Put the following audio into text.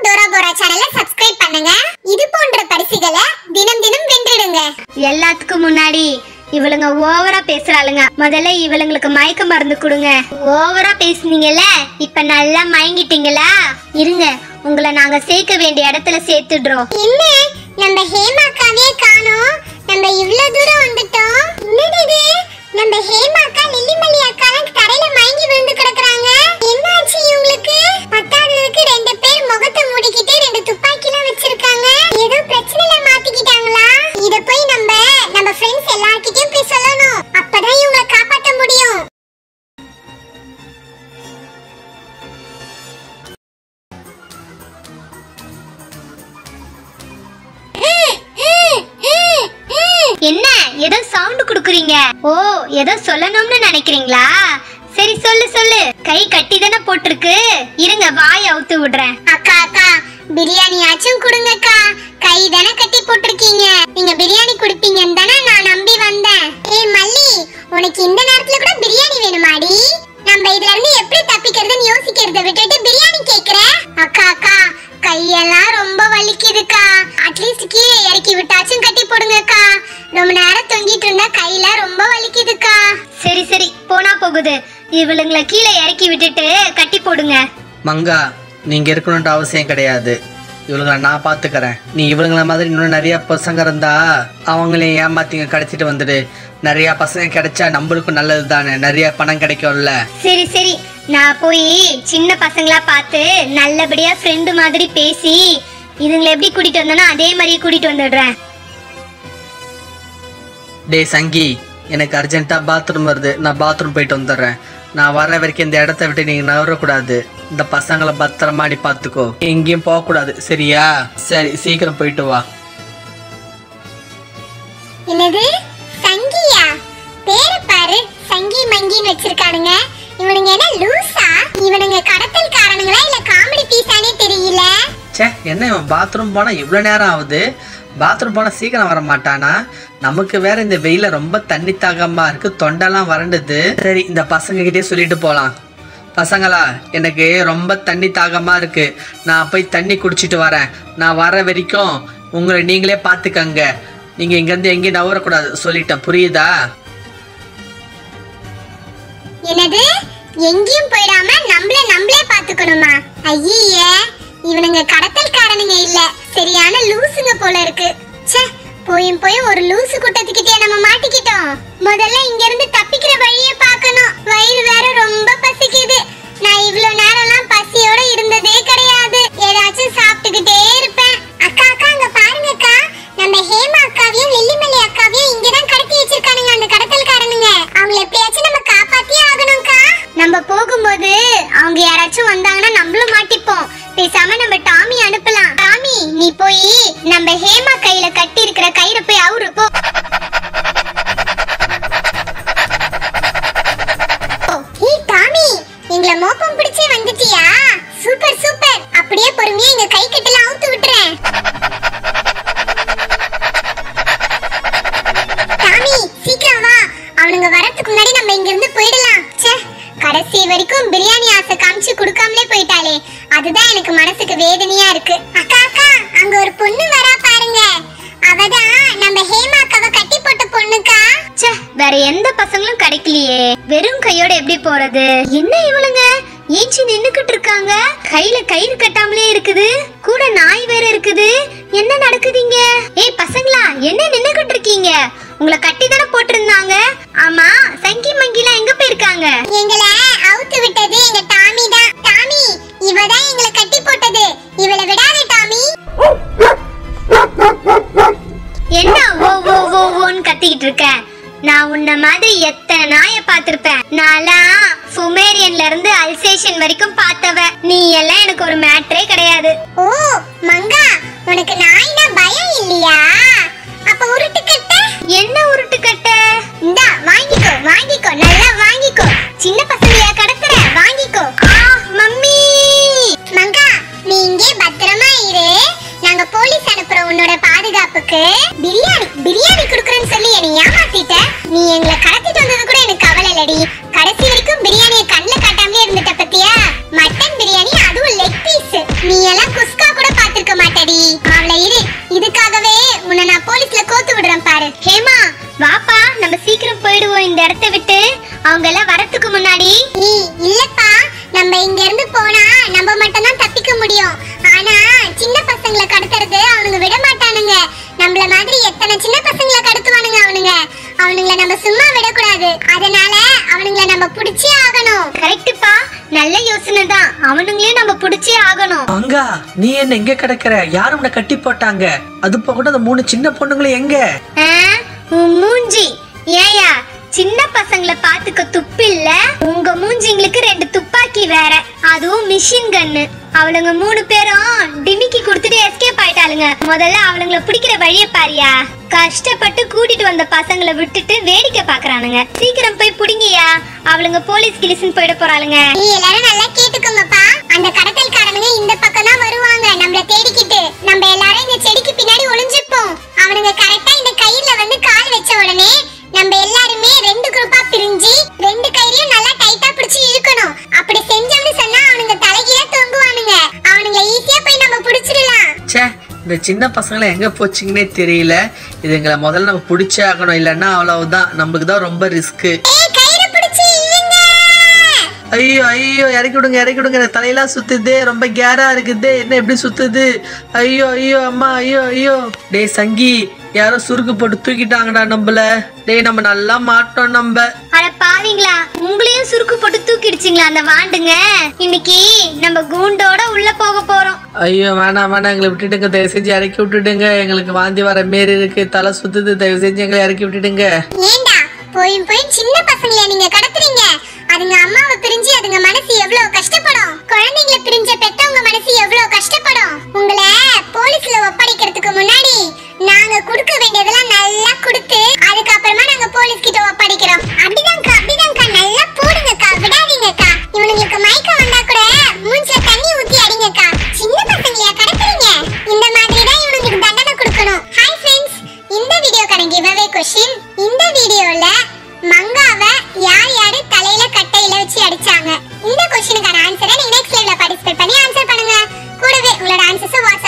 Dora Bora சேனலை subscribe பண்ணுங்க இது போன்ற பரிசுகளை தினம் தினம் வென்றிடுங்க எல்லாத்துக்கும் முன்னாடி இவளுங்க ஓவரா பேசுறாளுங்க முதல்ல இவளுங்களுக்கு மயக்க மருந்து கொடுங்க ஓவரா பேசுனீங்கல்ல இப்ப நல்லா மயங்கிட்டீங்களா இருங்க உங்களை நாங்க சேர்க்க வேண்டிய இடத்துல சேர்த்துடுறோம் என்ன நம்ம ஹேமாக்காவே காணோம் நம்ம இவ்ளோ தூரம் வந்துட்டோம் என்னது இது நம்ம ஹேமாக்கா லில்லிமல்லி அக்காலாம் தரையில மயங்கி விழுந்து கிடக்குறாங்க என்னாச்சு இவங்களுக்கு பத்தாததுக்கு ரெண்டு பேர் முகத்தை மூடிக்கிட்டு ரெண்டு துப்பாக்கிலாம் வச்சிருக்காங்க ஏதோ பிரச்சனையில மாட்டிக்கிட்டாங்களா இத போய் நம்ம நம்ம ஃப்ரெண்ட்ஸ் எல்லார்கிட்டயும் போய் சொல்லணும் அப்பதான் இவங்களை காப்பாத்த முடியும் என்ன ஏதோ சவுண்ட் குடுக்குறீங்க ஓ ஏதோ சொல்லணும்னு நினைக்கிறீங்களா சரி சொல்லு சொல்லு கை கட்டி தானே போட்டிருக்கு இருங்க வாய் அவுத்து விடுறேன் அக்கா அக்கா பிரியாணி ஆச்சும் கொடுங்கக்கா கை தானே கட்டி போட்டிருக்கீங்க நீங்க பிரியாணி கொடுப்பீங்கன்னு தானே நான் நம்பி வந்தேன் ஏய் மல்லி உனக்கு இந்த நேரத்துல கூட பிரியாணி வேணுமாடி நம்ம இதுல இருந்து எப்படி தப்பிக்கிறதுன்னு யோசிக்கிறத விட்டுட்டு பிரியாணி கேக்குற அக்கா அக்கா கையெல்லாம் ரொம்ப வலிக்குதுக்கா அட்லீஸ்ட் கீழே இறக்கி விட்டாச்சும் கட்டி போடுங்கக்கா ரொம்ப நேரம் தொங்கிட்டு இருந்தா கையில ரொம்ப வலிக்குதுக்கா சரி சரி போனா போகுது இவளுங்களை கீழே இறக்கி விட்டுட்டு கட்டி போடுங்க மங்கா நீங்க இருக்கணுன்ற அவசியம் கிடையாது இவளுங்களை நான் பாத்துக்கறேன் நீ இவளுங்கள மாதிரி இன்னும் நிறைய பசங்க இருந்தா அவங்களையும் ஏமாத்திங்க கிடைச்சிட்டு வந்துடு நிறைய பசங்க கிடைச்சா நம்மளுக்கும் நல்லது தானே நிறைய பணம் கிடைக்கும்ல சரி சரி நான் போய் சின்ன பசங்களா பார்த்து நல்லபடியா ஃப்ரெண்டு மாதிரி பேசி இதுங்களை எப்படி கூட்டிட்டு வந்தேனோ அதே மாதிரியே கூட்டிட்டு வந்துடுறேன் டேய் சங்கி எனக்கு அர்ஜென்ட்டா பாத்ரூம் வருது நான் பாத்ரூம் போயிட்டு வந்துடுறேன் நான் வர வரைக்கும் இந்த இடத்த விட்டு நீங்க நகரக்கூடாது இந்த பசங்களை பத்திரமா நீ பாத்துக்கோ எங்கேயும் போகக்கூடாது சரியா சரி சீக்கிரம் போயிட்டு வா என்னது சங்கியா பேரு பாரு சங்கி மங்கின்னு வச்சிருக்கானுங்க இவனுங்க என்ன லூசா இவனுங்க கடத்தல் காரணங்களா இல்ல காமெடி பீஸானே தெரியல ச்சே என்ன இவன் பாத்ரூம் போனா இவ்வளோ நேரம் ஆகுது பாத்ரூம் போனா சீக்கிரம் வர மாட்டானா நமக்கு வேற இந்த வெயில ரொம்ப தண்ணி தாகமா இருக்கு தொண்டெல்லாம் வறண்டுது சரி இந்த பசங்க கிட்டே சொல்லிட்டு போலாம் பசங்களா எனக்கு ரொம்ப தண்ணி தாகமா இருக்கு நான் போய் தண்ணி குடிச்சிட்டு வரேன் நான் வர வரைக்கும் உங்களை நீங்களே பார்த்துக்கங்க நீங்க இங்கேருந்து எங்கேயும் நவரக்கூடாது சொல்லிட்டேன் புரியுதா என்னது எங்கேயும் போயிடாம நம்மள நம்மளே பாத்துக்கணுமா ஐயே இவனுங்க கடத்தல்காரனுங்க இல்ல சரியான லூசுங்க போல இருக்கு ச்சே போயும் போய் ஒரு லூசு கூட்டத்துக்கிட்டே நம்ம மாட்டிக்கிட்டோம் முதல்ல இங்க இருந்து தப்பிக்கிற வழியை பார்க்கணும் வயிறு வேற ரொம்ப பசிக்குது நான் இவ்வளவு நேரம்லாம் பசியோட இருந்ததே கிடையாது ஏதாச்சும் சாப்பிட்டுக்கிட்டே இருப்பேன் அக்கா அக்கா அங்க பாருங்க அக்கா நம்ம ஹேமா அக்காவையும் லில்லிமல்லி அக்காவையும் இங்கதான் கடத்தி வச்சிருக்கானுங்க அந்த கடத்தல்காரனுங்க அவங்கள எப்படியாச்சும் நம்ம காப்பாத்தியே ஆகணும்க்கா நம்ம போகும்போது அவங்க யாராச்சும் வந்தாங்கன்னா நம்மளும் மாட்டிப்போம் பேசாம நம்ம டாமி அனுப்பலாம் டாமி நீ போய் நம்ம ஹேமா கையில கட்டி இருக்கிற கயிறை போய் அவரு போ ஏய் டாமி எங்களை மோப்பம் பிடிச்சே வந்துட்டியா சூப்பர் சூப்பர் அப்படியே பொறுமையா எங்க கை கட்டலாம் அவுத்து விட்டுறேன் டாமி சீக்கிரம் வா அவனுங்க வரதுக்கு முன்னாடி நம்ம இங்க இருந்து போயிடலாம் ச்சே கடைசி வரைக்கும் பிரியாணி ஆசை காமிச்சு கொடுக்காமலே போயிட்டாளே அதுதான் எனக்கு மனசுக்கு வேதனையா இருக்கு அக்கா அக்கா அங்க ஒரு பொண்ணு வரா பாருங்க அவதான் நம்ம ஹேமா அக்காவை கட்டி போட்ட பொண்ணுக்கா ச்சே வேற எந்த பசங்களும் கிடைக்கலையே வெறும் கையோட எப்படி போறது என்ன இவளுங்க ஏஞ்சி நின்னுக்கிட்டு இருக்காங்க கையில கயிறு கட்டாமலே இருக்குது கூட நாய் வேற இருக்குது என்ன நடக்குதுங்க ஏய் பசங்களா என்ன நின்னுக்கிட்டு இருக்கீங்க உங்களை கட்டி தானே போட்டிருந்தாங்க ஆமா சங்கி மங்கிலாம் எங்க போயிருக்காங்க எங்களை அவுத்து விட்டது எங்க டாமி தான் டாமி இவ தான் எங்களை கட்டி போட்டது இவளை விடாத டாமி என்ன ஓ ஓ ஓ ஓன்னு கத்திக்கிட்டு இருக்க நான் உன்ன மாதிரி எத்தனை நாயை பார்த்திருப்பேன் நான்லாம் சுமேரியன்ல இருந்து அல்சேஷன் வரைக்கும் பார்த்தவ நீ எல்லாம் எனக்கு ஒரு மேட்ரே கிடையாது ஓ மங்கா உனக்கு நாய்னா பயம் இல்லையா அப்ப உருட்டு கட்ட என்ன உருட்டு கட்ட இந்தா வாங்கிக்கோ வாங்கிக்கோ நல்லா வாங்கிக்கோ சின்ன பசங்களையா கடத்துற வாங்கிக்கோ ஆ மம்மி மங்கா நீ இங்கே பத்திரமா இரு நாங்க போலீஸ் அனுப்புறோம் உன்னோட பாதுகாப்புக்கு பிரியாணி பிரியாணி குடுக்குறேன்னு சொல்லி என்னை ஏமாத்திட்ட நீ எங்களை கடத்திட்டு வந்தது கூட எனக்கு கவலை இல்லடி கடைசி வரைக்கும் பிரியாணியை கண்ணுல காட்டாமலே இருந்துட்ட பத்தியா மட்டன் பிரியாணி அதுவும் லெக் பீஸ் நீ எல்லாம் குஸ்கா கூட பாரு ஹேமா வாப்பா நம்ம சீக்கிரம் போயிடுவோம் இந்த இடத்த விட்டு அவங்க எல்லாம் வரத்துக்கு முன்னாடி நீ இல்லப்பா நம்ம இங்க இருந்து போனா நம்ம மட்டும் தான் தப்பிக்க முடியும் ஆனா சின்ன பசங்களை கடத்துறது அவனுங்க விட மாட்டானுங்க நம்மள மாதிரி எத்தனை சின்ன பசங்களை கடத்துவானுங்க அவனுங்க அவனுங்கள நம்ம சும்மா விடக்கூடாது அதனால அவனுங்கள நம்ம பிடிச்சே ஆகணும் கரெக்ட்டுப்பா நல்ல யோசனை தான் அவனுங்களையும் நம்ம பிடிச்சே ஆகணும் அங்கா நீ என்ன எங்க கிடக்குற யார் உன்னை கட்டி போட்டாங்க அது போக கூட அந்த மூணு சின்ன பொண்ணுங்களும் எங்க ஆ, உன் மூஞ்சி ஏயா சின்ன பசங்களை பாத்துக்க துப்பு இல்ல உங்க மூஞ்சிங்களுக்கு ரெண்டு துப்பாக்கி வேற அதுவும் மிஷின் கன்னு அவளுங்க மூணு பேரும் டிமிக்கி கொடுத்துட்டு எஸ்கேப் ஆயிட்டாளுங்க முதல்ல அவளுங்கள பிடிக்கிற வழிய பாரியா கஷ்டப்பட்டு கூட்டிட்டு வந்த பசங்களை விட்டுட்டு வேடிக்கை பாக்குறானுங்க சீக்கிரம் போய் புடிங்கயா அவளுங்க போலீஸ் கிளிஸ்னு போயிட போறாளுங்க நீ எல்லாரும் நல்லா கேட்டுக்கோங்கப்பா அந்த கடத்தல்காரனுங்க இந்த பக்கம் தான் வருவாங்க நம்மள தேடிக்கிட்டு நம்ம எல்லாரும் இந்த செடிக்கு பின்னாடி ஒளிஞ்சுப்போம் அவனுங்க கரெக்டா இந்த கயிறுல வந்து கால் வச்ச உடனே நம்ம எல்லாருமே ரெண்டு குரூப்பா பிரிஞ்சு ரெண்டு கயிறையும் நல்லா டைட்டா பிடிச்சு இழுக்கணும் அப்படி செஞ்சோம்னு சொன்னா அவனுங்க தலைகீழ தொங்குவானுங்க அவனுங்க ஈஸியா போய் நம்ம பிடிச்சிடலாம் ச்சே இந்த சின்ன பசங்களை எங்க போச்சுங்கன்னே தெரியல இதுங்களை முதல்ல நம்ம பிடிச்சே ஆகணும் இல்லைன்னா அவ்வளவுதான் நம்மளுக்கு தான் ரொம்ப ரிஸ்க்கு ஏய் கயிறு பிடிச்சு இழுங்க ஐயோ ஐயோ இறக்கி விடுங்க இறக்கி விடுங்க எனக்கு தலையெல்லாம் சுத்துது ரொம்ப கேரா இருக்குது என்ன எப்படி சுத்துது ஐயோ ஐயோ அம்மா ஐயோ ஐயோ டேய் சங்கி யாரோ சுருக்கு போட்டு தூக்கிட்டாங்கடா நம்மள டேய் நம்ம நல்லா மாட்டோம் நம்ம அட பாவீங்களா உங்களையும் சுருக்கு போட்டு தூக்கிடுச்சிங்களா அந்த வாண்டுங்க இன்னைக்கு நம்ம கூண்டோட உள்ள போக போறோம் ஐயோ வேணாம் வேணாம் எங்களை விட்டுடுங்க தயவு செஞ்சு இறக்கி விட்டுடுங்க எங்களுக்கு வாந்தி வர மாரி இருக்கு தலை சுத்துது தயவு செஞ்சு எங்களை இறக்கி விட்டுடுங்க ஏண்டா போயும் போய் சின்ன பசங்கள நீங்க கடத்துறீங்க அதுங்க அம்மாவை பிரிஞ்சு அதுங்க மனசு எவ்வளவு கஷ்டப்படும் குழந்தைங்களை பிரிஞ்ச பெத்தவங்க மனசு எவ்வளவு கஷ்டப்படும் உங்களை போலீஸ்ல ஒப்படைக்கிறதுக்கு முன்னாடி நாங்க கொடுக்க வேண்டியதெல்லாம் நல்லா கொடுத்து அதுக்கப்புறமா நாங்க போலீஸ் கிட்ட ஒப்படைக்கிறோம் அப்படிதான்க்கா அப்படிதான்க்கா நல்லா போடுங்கக்கா விடாதீங்கக்கா இவனுங்களுக்கு மயக்கம் வந்தா கூட மூஞ்சில தண்ணி ஊத்தி அடிங்கக்கா சின்ன பசங்களையா கடத்துறீங்க இந்த மாதிரி தான் இவனுங்களுக்கு தண்டனை கொடுக்கணும் ஹாய் ஃப்ரெண்ட்ஸ் இந்த வீடியோக்கான கிவ்அவே கொஸ்டின் இந்த வீடியோல மங்காவை யார் யாரு தலையில கட்டையில வச்சு அடிச்சாங்க இந்த கொஸ்டினுக்கான ஆன்சரை நீங்க நெக்ஸ்ட் லைவ்ல பார்ட்டிசிபேட் பண்ணி ஆன்சர் பண்ணுங்க கூடவே உங்களோட ஆன்சர்ஸை வாட்ஸ்அப்